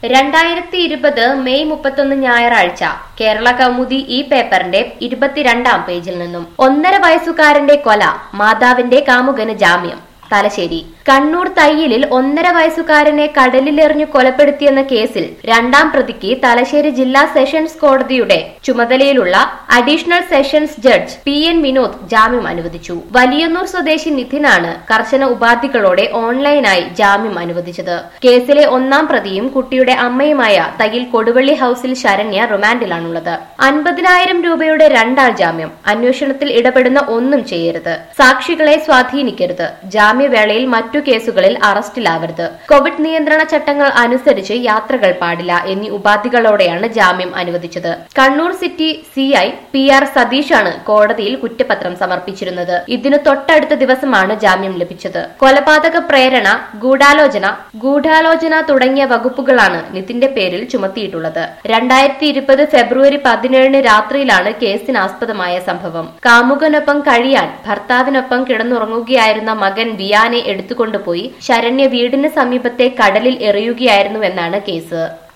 രണ്ടായിരത്തി ഇരുപത് മെയ് മുപ്പത്തൊന്ന് ഞായറാഴ്ച കേരള കൗമുദി ഈ പേപ്പറിന്റെ ഇരുപത്തിരണ്ടാം പേജിൽ നിന്നും ഒന്നര വയസ്സുകാരന്റെ കൊല മാതാവിന്റെ കാമുകന് ജാമ്യം തലശ്ശേരി കണ്ണൂർ തയ്യിലിൽ ഒന്നര വയസ്സുകാരനെ കടലിലെറിഞ്ഞു കൊലപ്പെടുത്തിയെന്ന കേസിൽ രണ്ടാം പ്രതിക്ക് തലശ്ശേരി ജില്ലാ സെഷൻസ് കോടതിയുടെ ചുമതലയിലുള്ള additional sessions judge P N Vinod ജാമ്യം അനുവദിച്ചു വലിയന്നൂർ സ്വദേശി നിധിനാണ് കർശന ഉപാധികളോടെ ഓൺലൈനായി ജാമ്യം അനുവദിച്ചത് കേസിലെ ഒന്നാം പ്രതിയും കുട്ടിയുടെ അമ്മയുമായ തയ്യിൽ കൊടുവള്ളി ഹൌസിൽ ശരണ്യ റിമാൻഡിലാണുള്ളത് അൻപതിനായിരം രൂപയുടെ രണ്ടാൾ ജാമ്യം അന്വേഷണത്തിൽ ഇടപെടുന്ന ഒന്നും ചെയ്യരുത് സാക്ഷികളെ സ്വാധീനിക്കരുത് ജാമ്യവേളയിൽ മറ്റു കേസുകളിൽ അറസ്റ്റിലാവരുത് കോവിഡ് നിയന്ത്രണ ചട്ടങ്ങൾ അനുസരിച്ച് യാത്രകൾ പാടില്ല എന്നീ ഉപാധികളോടെയാണ് ജാമ്യം അനുവദിച്ചത് Kannur city CI P R സതീഷാണ് കോടതിയിൽ കുറ്റപത്രം സമർപ്പിച്ചിരുന്നത് ഇതിനു തൊട്ടടുത്ത ദിവസമാണ് ജാമ്യം ലഭിച്ചത് കൊലപാതക പ്രേരണ ഗൂഢാലോചന ഗൂഢാലോചന തുടങ്ങിയ വകുപ്പുകളാണ് നിതിന്റെ പേരിൽ ചുമത്തിയിട്ടുള്ളത് രണ്ടായിരത്തി ഇരുപത് ഫെബ്രുവരി പതിനേഴിന് രാത്രിയിലാണ് കേസിനാസ്പദമായ സംഭവം കാമുകനൊപ്പം കഴിയാൻ ഭർത്താവിനൊപ്പം കിടന്നുറങ്ങുകയായിരുന്ന മകൻ വിയാനെ എടുത്തുകൊണ്ടുപോയി ശരണ്യ വീടിന് സമീപത്തെ കടലിൽ എറിയുകയായിരുന്നുവെന്നാണ് കേസ്